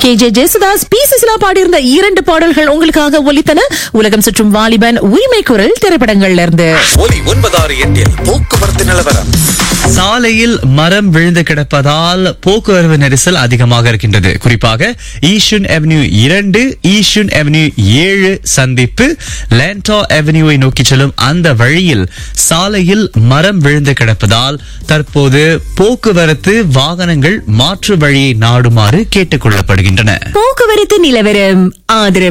K J Yesudas P Susheela பாடியிருந்த இரண்டு பாடல்கள் உங்களுக்காக ஒலித்தன உலகம் சுற்றும் வாலிபன் உரிமை குரல் திரைப்படங்கள்ல இருந்து ஒலி ஒன்பதாறு எட்டில் போக்குவரத்து நிலவரம் சாலையில் மரம் விழுந்து கிடப்பதால் போக்குவரத்து நெரிசல் அதிகமாக இருக்கின்றது குறிப்பாக ஈஷுன் அவென்யூ இரண்டு ஈஷுன் அவென்யூ ஏழு சந்திப்பு லேண்டா அவென்யூவை நோக்கி செல்லும் அந்த வழியில் சாலையில் மரம் விழுந்து கிடப்பதால் தற்போது போக்குவரத்து வாகனங்கள் மாற்று வழியை நாடுமாறு கேட்டுக் கொள்ளப்படுகின்றன போக்குவரத்து நிலவரம் ஆதரவு